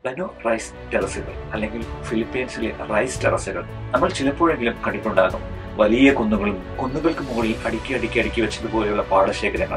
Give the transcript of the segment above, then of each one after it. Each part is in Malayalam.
ബനോ റൈസ് ടെറസുകൾ അല്ലെങ്കിൽ ഫിലിപ്പീൻസിലെ റൈസ് ടെറസുകൾ നമ്മൾ ചിലപ്പോഴെങ്കിലും കണ്ടിട്ടുണ്ടാകും വലിയ കുന്നുകളും കുന്നുകൾക്ക് മുകളിൽ അടുക്കി അടുക്കി അടുക്കി വെച്ചതുപോലെയുള്ള പാടശേഖരങ്ങൾ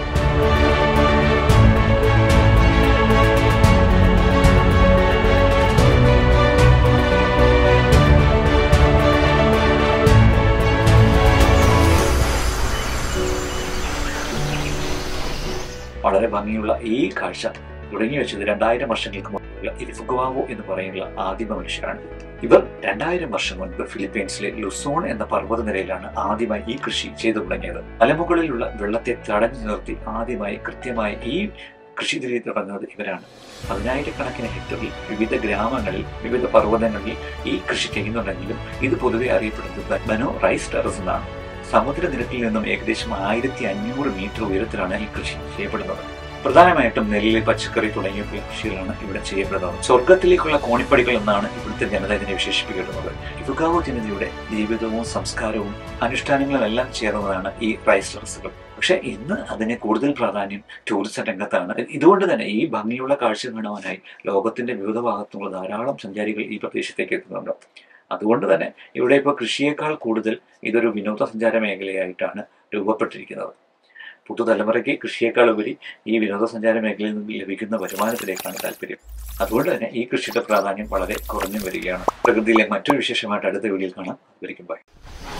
വളരെ ഭംഗിയുള്ള ഈ കാഴ്ച തുടങ്ങി വെച്ചത് രണ്ടായിരം വർഷങ്ങൾക്ക് മുമ്പുള്ള ഇരിഫുഗുവാവോ എന്ന് പറയുന്ന ആദിമ മനുഷ്യരാണ് ഇവർ രണ്ടായിരം വർഷം മുൻപ് ഫിലിപ്പീൻസിലെ ലുസോൺ എന്ന പർവ്വതനിരയിലാണ് ആദ്യമായി ഈ കൃഷി ചെയ്തു തുടങ്ങിയത് മലമുകളിലുള്ള വെള്ളത്തെ തടഞ്ഞു നിർത്തി ആദ്യമായി കൃത്യമായി ഈ കൃഷി രീതി തുടങ്ങുന്നത് ഇവരാണ് പതിനായിരക്കണക്കിന് ഹെക്ടറിൽ വിവിധ ഗ്രാമങ്ങളിൽ വിവിധ പർവ്വതങ്ങളിൽ ഈ കൃഷി ചെയ്യുന്നുണ്ടെങ്കിലും ഇത് പൊതുവെ അറിയപ്പെടുന്നത് ബനോ റൈസ് ടെറസ് എന്നാണ് സമുദ്രനിരപ്പിൽ നിന്നും ഏകദേശം ആയിരത്തി അഞ്ഞൂറ് മീറ്റർ ഉയരത്തിലാണ് ഈ കൃഷി ചെയ്യപ്പെടുന്നത് പ്രധാനമായിട്ടും നെല്ല് പച്ചക്കറി തുടങ്ങിയ കൃഷികളാണ് ഇവിടെ ചെയ്യപ്പെടുന്നത് സ്വർഗത്തിലേക്കുള്ള കോണിപ്പടികൾ എന്നാണ് ഇവിടുത്തെ ജനത ഇതിനെ വിശേഷിപ്പിക്കുന്നത് ഇഫുഗാവോ ജനതയുടെ ജീവിതവും സംസ്കാരവും അനുഷ്ഠാനങ്ങളും എല്ലാം ചേർന്നതാണ് ഈ റൈസ് ടെറസുകൾ പക്ഷെ ഇന്ന് അതിന് കൂടുതൽ പ്രാധാന്യം ടൂറിസം രംഗത്താണ് ഇതുകൊണ്ട് തന്നെ ഈ ഭംഗിയുള്ള കാഴ്ച കാണുവാനായി ലോകത്തിന്റെ വിവിധ ഭാഗത്തുള്ള ധാരാളം സഞ്ചാരികൾ ഈ പ്രദേശത്തേക്ക് എത്തുന്നുണ്ട് അതുകൊണ്ട് തന്നെ ഇവിടെ ഇപ്പോൾ കൃഷിയേക്കാൾ കൂടുതൽ ഇതൊരു വിനോദസഞ്ചാര മേഖലയായിട്ടാണ് രൂപപ്പെട്ടിരിക്കുന്നത് പുതുതലമുറയ്ക്ക് കൃഷിയേക്കാൾ ഉപരി ഈ വിനോദസഞ്ചാര മേഖലയിൽ നിന്ന് ലഭിക്കുന്ന വരുമാനത്തിലേക്കാണ് താല്പര്യം അതുകൊണ്ട് തന്നെ ഈ കൃഷിയുടെ പ്രാധാന്യം വളരെ കുറഞ്ഞു വരികയാണ് പ്രകൃതിയിലെ മറ്റൊരു വിശേഷമായിട്ട് അടുത്ത വീഡിയോയിൽ കാണാം ഒരിക്കും ബൈ